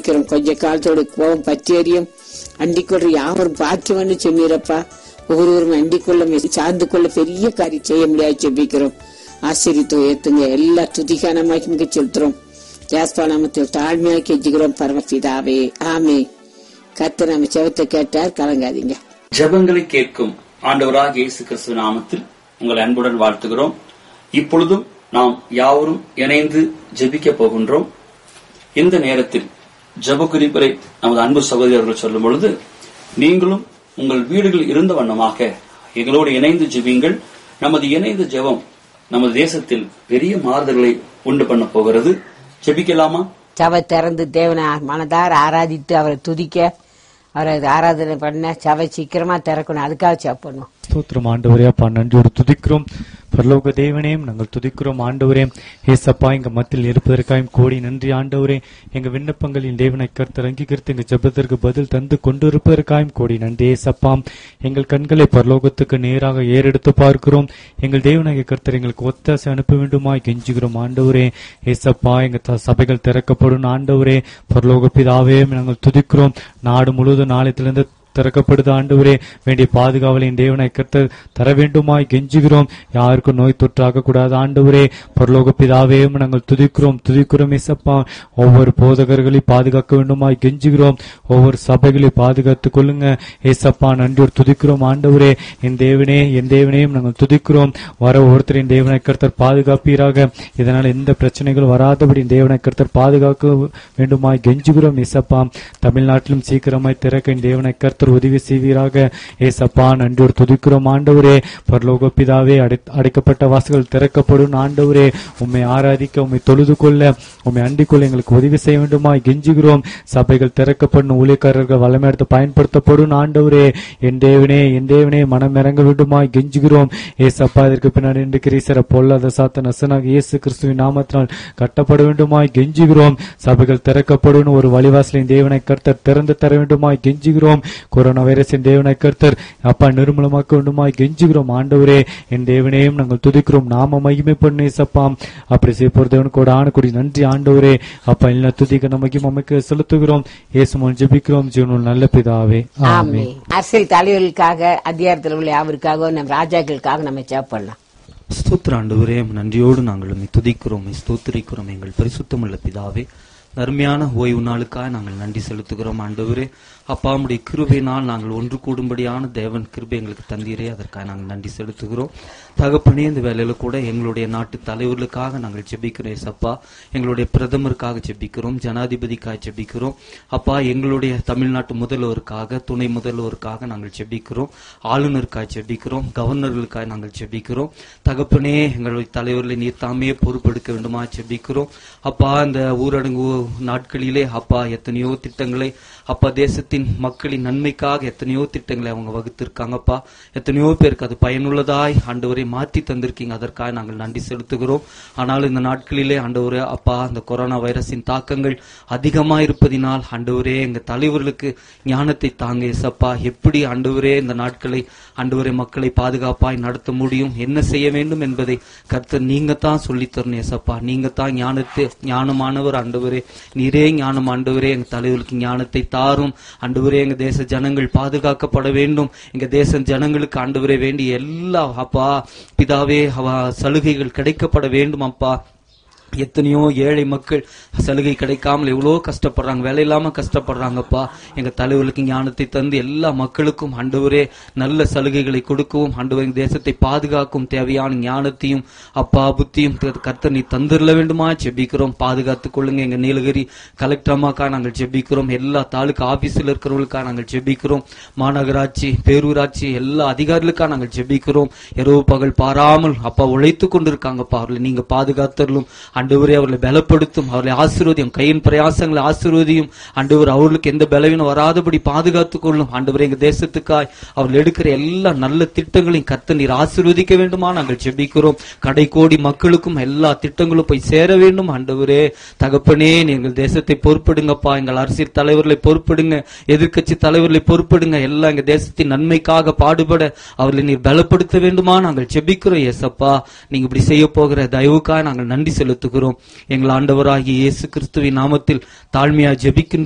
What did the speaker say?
ஜெபிக்கிறோம் கொஞ்ச காலத்தோட கோபம் பற்றியறியும் அண்டிக்கொள்ற யாவரும் பாக்கியம்னு சொன்னீரப்பா ஒவ்வொருவரும் அண்டிக்கொள்ள சார்ந்து கொள்ள பெரிய காரியம் செய்ய முடியாது ஜெபிக்கிறோம் ஆசிரித்து உயர்த்துங்க எல்லா துதிகானமாக்கி செலுத்துறோம் ஜாஸ்பா நாமத்தில் தாழ்மையாக கெஞ்சுகிறோம் பரமபிதாவே ஆமே கர்த்தர் நம்ம செவத்தை கேட்டார் கலங்காதீங்க ஜெபங்களை கேட்கும் ஆண்டவராக இயேசு கிறிஸ்துவ நாமத்தில் உங்களை அன்புடன் வாழ்த்துகிறோம் இப்பொழுதும் நாம் யாவரும் இணைந்து ஜெபிக்க போகின்றோம் இந்த நேரத்தில் ஜெப குறிப்பரை நமது அன்பு சகோதரர்கள் சொல்லும் பொழுது நீங்களும் உங்கள் வீடுகள் இருந்த வண்ணமாக எங்களோடு இணைந்து ஜெபியுங்கள் நமது இணைந்த ஜெபம் நமது தேசத்தில் பெரிய மாறுதல்களை உண்டு பண்ண போகிறது ஜெபிக்கலாமா சபை திறந்து தேவனை மனதார ஆராதித்து அவரை துதிக்க அவரை ஆராதனை பண்ண சபை சீக்கிரமா திறக்கணும் அதுக்காக ஜெபம் பண்ணுவோம் ஸ்தோத்திரம் ஆண்டவரே அப்பா நன்றியோடு துதிக்கிறோம் பரலோக தேவனையும் நாங்கள் துதிக்கிறோம் ஆண்டவரே ஏசப்பா எங்க மத்தியில் இருப்பதற்காயும் கோடி நன்றி ஆண்டவரே எங்க விண்ணப்பங்களின் தேவனை கருத்தர் அங்கீகரித்து எங்க ஜெபத்திற்கு பதில் தந்து கொண்டிருப்பதற்காயும் கோடி நன்றி ஏசப்பா எங்கள் கண்களை பரலோகத்துக்கு நேராக ஏறெடுத்து பார்க்கிறோம் எங்கள் தேவனாகிய கர்த்தர் எங்களுக்கு ஒத்தாசை அனுப்ப வேண்டுமாய் கெஞ்சுகிறோம் ஆண்டவரே ஏசப்பா எங்க த- சபைகள் திறக்கப்படும் ஆண்டவரே பரலோக பிதாவே நாங்கள் துதிக்கிறோம் நாடு முழுவதும் நாளையத்திலிருந்து திறக்கப்படுது ஆண்டவரே வேண்டிய பாதுகாவலின் தேவனை கர்த்தர் தர வேண்டுமாய் கெஞ்சுகிறோம் யாருக்கும் நோய் தொற்றாக கூடாது ஆண்டவரே பரலோக பிதாவே உம்மை நாங்கள் துதிக்கிறோம் துதிக்கிறோம் இசப்பா ஒவ்வொரு போதகர்களை பாதுகாக்க வேண்டுமாய் கெஞ்சுகிறோம் ஒவ்வொரு சபைகளை பாதுகாத்துக் கொள்ளுங்க ஏசப்பா நன்றோர் துதிக்கிறோம் ஆண்டவரே என் தேவனே என் தேவனையும் நாங்கள் துதிக்கிறோம் வர ஒவ்வொருத்தரின் தேவனை கர்த்தர் பாதுகாப்பீராக இதனால் எந்த பிரச்சனைகளும் வராதபடி தேவனை கர்த்தர் பாதுகாக்க வேண்டுமாய் கெஞ்சுகிறோம் இசப்பா தமிழ்நாட்டிலும் சீக்கிரமாய் திறக்க என் தேவனை கர்த்தர் உதவி செய்வீராக ஏசப்பா நன்றோர் துதிக்கிறோம் ஆண்டவரே பரலோக பிதாவே அடை- அடைக்கப்பட்ட வாசல்கள் திறக்கப்படும் ஆண்டவரே உம்மை ஆராதிக்க உம்மை தொழுது கொள்ள உம்மை அண்டிக் கொள்ள எங்களுக்கு உதவி செய்ய வேண்டுமாய் கெஞ்சுகிறோம் சபைகள் திறக்கப்படும் ஊழியக்காரர்கள் வல்லமை எடுத்து பயன்படுத்தப்படும் ஆண்டவரே என் தேவனே என் தேவனே மனம் இறங்க வேண்டுமாய் கெஞ்சுகிறோம் ஏசப்பா இதற்கு பின்னாடி நின்று கிரீசர பொல்லாத சாத்த நசனாக இயேசு கிறிஸ்துவின் நாமத்தினால் கட்டப்பட வேண்டுமாய் கெஞ்சுகிறோம் சபைகள் திறக்கப்படும் ஒரு வழிவாசலின் தேவனை கர்த்தர் திறந்து தர வேண்டுமாய் கெஞ்சுகிறோம் கொரோனா வைரஸின் தேவனை கர்த்தர் அப்பா நிர்மூலமாக்க வேண்டுமாய் கெஞ்சுகிறோம் ஆண்டவரே என் தேவனையும் நாங்கள் துதிக்கிறோம் நாம மகிமை பண்ணு ஏசப்பாம் அப்படி செய்ய போற தேவனுக்கு ஆன கூடி நன்றி ஆண்டவரே அப்பா எல்லா துதிக்க நமக்கு அமைக்க செலுத்துகிறோம் இயேசுமன் ஜெபிக்கிறோம் ஜீவனுள் நல்ல பிதாவே ஆமே ஆமென் அரசியல் தலைவர்களுக்காக அதிகாரத்தில் உள்ள அவருக்காக நம்ம ராஜாக்களுக்காக நம்ம ஜெபம் பண்ணலாம் ஸ்தோத்திர ஆண்டவரே நன்றியோடு நாங்கள் உம்மை துதிக்கிறோம் உம்மை ஸ்தோத்திரிக்கிறோம் எங்கள் பரிசுத்தமுள்ள பிதாவே அருமையான ஓய்வு நாளுக்காக நாங்கள் நன்றி செலுத்துகிறோம் ஆண்டவரே அப்பா உம்முடைய கிருபையினால் நாங்கள் ஒன்று கூடும்படியான தேவன் கிருபை எங்களுக்கு தந்தீரே அதற்காக நாங்கள் நன்றி செலுத்துகிறோம் தகப்பனே இந்த வேலையில கூட எங்களுடைய நாட்டு தலைவர்களுக்காக நாங்கள் ஜெபிக்கிறோம் ஏசப்பா எங்களுடைய பிரதமருக்காக ஜெபிக்கிறோம் ஜனாதிபதிக்காக ஜெபிக்கிறோம் அப்பா எங்களுடைய தமிழ்நாட்டு முதல்வருக்காக துணை முதல்வருக்காக நாங்கள் ஜெபிக்கிறோம் ஆளுநருக்காக ஜெபிக்கிறோம் கவர்னர்களுக்காக நாங்கள் ஜெபிக்கிறோம் தகப்பனே எங்களுடைய தலைவர்களை நீர் தாமே பொறுப்பெடுக்க வேண்டுமா ஜெபிக்கிறோம் அப்பா இந்த ஊரடங்கு நாட்களிலே அப்பா எத்தனையோ திட்டங்களை அப்பா தேசத்தின் மக்களின் நன்மைக்காக எத்தனையோ திட்டங்களை அவங்க வகுத்திருக்காங்கப்பா எத்தனையோ பேருக்கு அது பயனுள்ளதாய் ஆண்டவரை மாற்றி தந்திருக்கீங்க அதற்காக நாங்கள் நன்றி செலுத்துகிறோம் ஆனால் இந்த நாட்களிலே ஆண்டவரே அப்பா அந்த கொரோனா வைரஸின் தாக்கங்கள் அதிகமாக இருப்பதினால் ஆண்டவரே எங்க தலைவர்களுக்கு ஞானத்தை தாங்க ஏசப்பா எப்படி ஆண்டவரே இந்த நாட்களை ஆண்டவரே மக்களை பாதுகாப்பாய் நடத்த முடியும் என்ன செய்ய வேண்டும் என்பதை கர்த்தர் நீங்க தான் சொல்லித் தரணும் ஏசப்பா நீங்க தான் ஞானத்தை ஞானமானவர் ஆண்டவரே நீரே ஞானம் ஆண்டவரே எங்க தலைவர்களுக்கு ஞானத்தை தாரும் ஆண்டவரே எங்க தேச ஜனங்கள் பாதுகாக்கப்பட வேண்டும் எங்க தேச ஜனங்களுக்கு ஆண்டவரே வேண்டிய எல்லா அப்பா பிதாவே அவ சலுகைகள் கிடைக்கப்பட வேண்டும் அப்பா எத்தனையோ ஏழை மக்கள் சலுகை கிடைக்காமல் எவ்வளோ கஷ்டப்படுறாங்க வேலை இல்லாம கஷ்டப்படுறாங்கப்பா எங்க தலைவர்களுக்கு ஞானத்தை தந்து எல்லா மக்களுக்கும் ஆண்டவரே நல்ல சலுகைகளை கொடுக்கவும் ஆண்டவர் எங்க தேசத்தை பாதுகாக்கும் தேவையான ஞானத்தையும் அப்பா புத்தியும் த- கர்த்தர் நீ தந்துடல வேண்டுமா ஜெபிக்கிறோம் பாதுகாத்துக் கொள்ளுங்க எங்க நீலகிரி கலெக்டர் அம்மாக்கா நாங்கள் ஜெபிக்கிறோம் எல்லா தாலுகா ஆபீஸ்ல இருக்கிறவங்களுக்கா நாங்கள் ஜெபிக்கிறோம் மாநகராட்சி பேரூராட்சி எல்லா அதிகாரிகளுக்கா நாங்கள் ஜெபிக்கிறோம் இரவு பகல் பாராமல் அப்பா உழைத்து கொண்டிருக்காங்கப்பா அவர்களை நீங்க பாதுகாத்தரலும் ஆண்டவரே அவர்களை பலப்படுத்தும் அவர்களை ஆசீர்வதியும் கையின் பிரயாசங்களை ஆசீர்வதியும் ஆண்டவர் அவர்களுக்கு எந்த பலவீனம் வராதபடி பாதுகாத்துக் கொள்ளும் ஆண்டவரே எங்க தேசத்துக்காய் அவர்கள் எடுக்கிற எல்லா நல்ல திட்டங்களையும் கர்த்த நீர் ஆசீர்வதிக்க வேண்டுமா நாங்கள் ஜெபிக்கிறோம் கடைக்கோடி மக்களுக்கும் எல்லா திட்டங்களும் போய் சேர வேண்டும் ஆண்டவரே தகப்பனே நீங்கள் தேசத்தை பொறுப்படுங்கப்பா எங்கள் அரசியல் தலைவர்களை பொறுப்படுங்க எதிர்க்கட்சி தலைவர்களை பொறுப்படுங்க எல்லாம் எங்க தேசத்தின் நன்மைக்காக பாடுபட அவர்களை நீர் பலப்படுத்த வேண்டுமா நாங்கள் ஜெபிக்கிறோம் ஏசப்பா நீங்க இப்படி செய்ய போகிற தயவுக்காக நாங்கள் நன்றி செலுத்துகிறோம் எங்கள் ஆண்டவராகிய இயேசு கிறிஸ்துவின் நாமத்தில் தாழ்மையா ஜெபிக்கின்றோம்